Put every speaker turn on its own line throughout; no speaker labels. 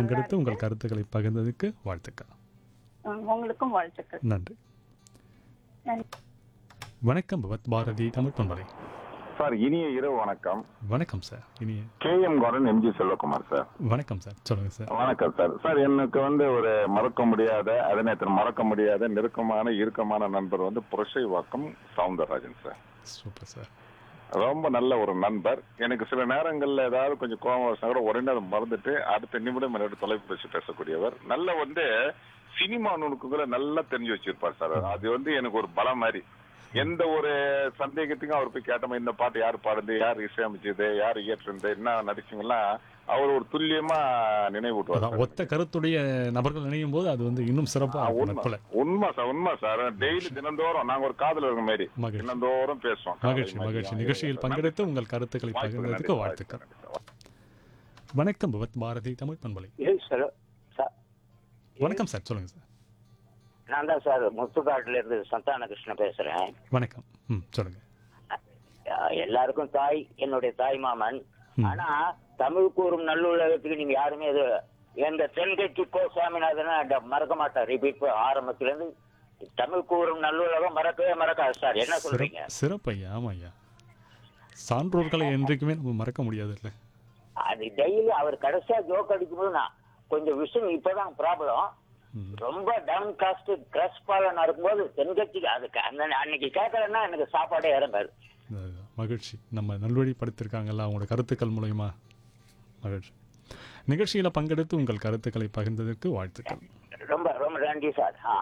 பங்கெடுத்து உங்கள் கருத்துக்களை பகிர்ந்ததுக்கு வாழ்த்துக்கள்
ம், உங்களுக்கும் வாழ்த்துக்கள்
நன்றி
நன்றி.
வணக்கம் பவத் பாரதி தமிழ் பண்பலை
சார் இனிய இரவு வணக்கம்
வணக்கம் சார் இனிய
K M garden MG Selvakumar sir
வணக்கம் சார் சொல்லுங்க சார்
வணக்கம் சார் சார் எனக்கு வந்து ஒரு மறக்க முடியாத அதே நேரத்தில் மறக்க முடியாத நெருக்கமான இறுக்கமான நண்பர் வந்து Purasawalkam Soundararajan sir
super sir
ரொம்ப நல்ல ஒரு நண்பர் எனக்கு சில நேரங்கள்ல ஏதாவது கொஞ்சம் கோபம் வச்சா கூட உடனே அதை மறந்துட்டு அடுத்த நிமிடம் என்னோட தொலைபேசி பேசக்கூடியவர் நல்ல வந்து சினிமா நுணுக்குகளை நல்லா தெரிஞ்சு வச்சிருப்பார் சார் அது வந்து எனக்கு ஒரு பலம் மாதிரி எந்த ஒரு சந்தேகத்துக்கும் அவர் போய் கேட்டோம் இந்த பாட்டு யார் பாடுது யார் இசையமைச்சது யார் இயற்றுனது என்ன நடிச்சுங்கலாம் அவர் ஒரு துல்லியமா நினைவூட்டுவார்
அதான்
சார்.
ஒத்த கருத்துடைய நபர்கள் நினையும் போது அது வந்து இன்னும்
ஆ,
சிறப்பாக இருக்கும்
உண்மை
நட்புல
உண்மை சார் உண்மை சார் டெய்லி தினந்தோறும் நாங்க ஒரு காதல் இருக்க மாதிரி
மகிழ்ச்சி
தினந்தோறும் பேசுவோம்
மகிழ்ச்சி
காலை,
மகிழ்ச்சி
மதியம்,
நிகழ்ச்சியில்
இரவு.
பங்கெடுத்து உங்கள் கருத்துக்களை
வாய்ப்புக்கு
பகிர்ந்ததுக்கு
நன்றி,
வாழ்த்துக்கள்
வாய்ப்புக்கு நன்றி சார்.
வணக்கம் பவத் பாரதி தமிழ் பண்பலை
ஏய் சார் சார்
வணக்கம் சார் சொல்லுங்க சார்
நான் தான் சார் முத்துக்காட்டுல இருந்து சந்தான கிருஷ்ணன் பேசுறேன்
வணக்கம் ம் சொல்லுங்க
அஹ் எல்லாருக்கும் தாய் என்னுடைய தாய் மாமன்
ம்.
ஆனா தமிழ் கூறும் நல்லுலகத்துக்கு நீங்க யாருமே இது எந்த தென்கட்சி கோ சாமிநாதன் அத மறக்க மாட்டார் இப்ப இப்ப ஆரம்பத்துல இருந்து தமிழ் கூறும் நல்லுலகம் மறக்கவே மறக்காது சார் என்ன சொல்றீங்க
சிறப்பு சிறப்பையா ஆமாய்யா சான்றோர்களை என்றைக்குமே நம்ம மறக்க முடியாது இல்லை
அது டெய்லி அவர் கடைசியா ஜோக் அடிக்கும்போது நான் கொஞ்சம் விஷயம் இப்பதான் ப்ராப்ளம்
ம்.
ரொம்ப டவுன் காஸ்ட் கிரஸ் பால நடக்கும்போது தென்கட்சிக்கு அதுக்கு அந்த அன்னைக்கு கேட்கலன்னா எனக்கு சாப்பாடே இறங்காது
அது மகிழ்ச்சி நம்ம நல்வழிப்படுத்திருக்காங்கல்ல அவங்களோட கருத்துக்கள் மூலயமா மகிழ்ச்சி நிகழ்ச்சியில் பங்கெடுத்து உங்கள் கருத்துக்களை பகிர்ந்ததற்கு வாழ்த்துக்கள்
ரொம்ப ரொம்ப நன்றி சார் ஆ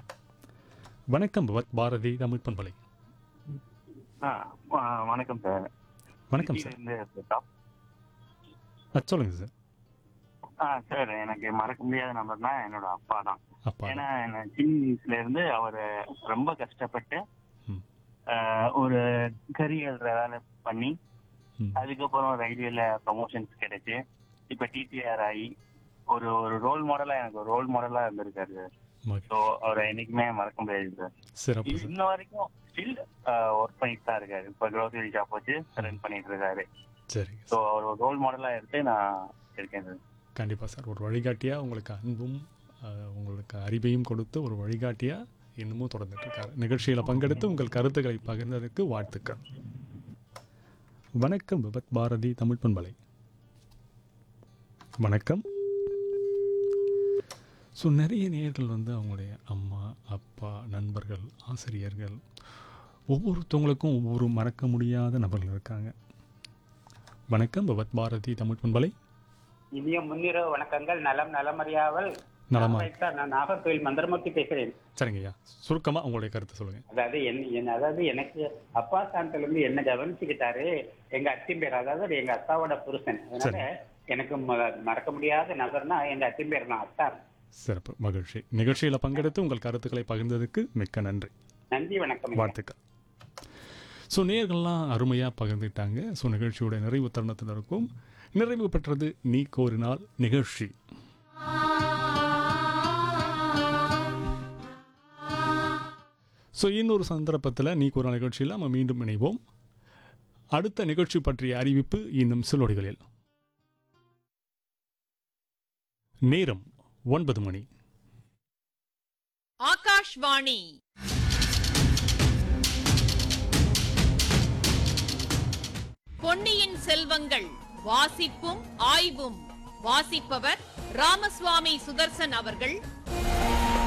வணக்கம் பவத் பாரதி தமிழ் பண்பலை
ஆ, ஆ, வணக்கம் சார்
வணக்கம் சார்
இருந்து பிரதாப்.
ஆ, சொல்லுங்க சார்
ஆ சார் எனக்கு மறக்க முடியாத நம்பர்னா என்னோட அப்பா தான்
அப்பா
ஏன்னா என்ன சின்ன வயசுல இருந்து அவர் ரொம்ப கஷ்டப்பட்டு
ம்.
ஆ, ஒரு கரியர் வேலை பண்ணி
ம்.
அதுக்கப்புறம் ரயில்வேல ப்ரமோஷன்ஸ் கிடைச்சு இப்ப டிடிஆர் ஆகி ஒரு ஒரு ரோல் மாடலா எனக்கு ஒரு ரோல் மாடலா இருந்திருக்காரு
மகிழ்ச்சி.
ஸோ அவரை என்னைக்குமே மறக்க முடியாது சார்
சிறப்பு சார்
இன்ன வரைக்கும் ஸ்டில் ஒர்க் பண்ணிட்டு தான் இருக்காரு இப்ப க்ரோசரி ஷாப் வச்சு ரன் பண்ணிட்டு இருக்காரு
சரிங்க
ஸோ அவர் ஒரு ரோல் மாடலா எடுத்து நான் இருக்கேன் சார்
கண்டிப்பாக சார் ஒரு வழிகாட்டியாக உங்களுக்கு அன்பும் அஹ், உங்களுக்கு அறிவையும் கொடுத்து ஒரு வழிகாட்டியாக இன்னமும் தொடர்ந்துட்டு இருக்காரு நிகழ்ச்சியில் பங்கெடுத்து உங்கள் கருத்துக்களை பகிர்ந்ததற்கு வாழ்த்துக்கள் வணக்கம் விபத் பாரதி தமிழ் பண்பலை வணக்கம் ஸோ நிறைய நேயர்கள் வந்து அவங்களுடைய அம்மா அப்பா நண்பர்கள் ஆசிரியர்கள் ஒவ்வொருத்தவங்களுக்கும் ஒவ்வொரு மறக்க முடியாத நபர்கள் இருக்காங்க வணக்கம் விபத் பாரதி தமிழ் பண்பலை
இனிய முன்னிரவு வணக்கங்கள் நலம் நலமறியாவல்
நலமா
சார் நான் நாகர்கோவில் மந்திரமூர்த்தி பேசுறேன்
சரிங்கய்யா சுருக்கமாக உங்களுடைய கருத்தை சொல்லுங்கள்
அதாவது என் என் அதாவது எனக்கு அப்பா ஸ்தானத்துல இருந்து என்ன கவனிச்சுக்கிட்டாரு எங்க அத்திம்பேர் அதாவது எங்க அத்தாவோட புருஷன் அதனால எனக்கு ம- மறக்க முடியாத நபர்னா எங்க அத்திம்பேர் தான் அத்தா
சிறப்பு மகிழ்ச்சி நிகழ்ச்சியில் பங்கெடுத்து உங்கள் கருத்துக்களை பகிர்ந்ததுக்கு மிக்க நன்றி
நன்றி வணக்கம்
வாழ்த்துக்கள் ஸோ நேர்கள்லாம் அருமையாக பகிர்ந்துட்டாங்க ஸோ நிகழ்ச்சியோட நிறைவு தருணத்தில் இருக்கும் நிறைவு பெற்றது நீ கோரினால் நிகழ்ச்சி ஸோ இன்னொரு சந்தர்ப்பத்தில் நீ கோரினால் நிகழ்ச்சியில் நம்ம மீண்டும் இணைவோம் அடுத்த நிகழ்ச்சி பற்றிய அறிவிப்பு இன்னும் சிலொடிகளில் நேரம் ஒன்பது மணி
ஆகாஷ்வாணி பொன்னியின் செல்வங்கள் வாசிப்பும் ஆய்வும் வாசிப்பவர் ராமசுவாமி சுதர்சன் அவர்கள்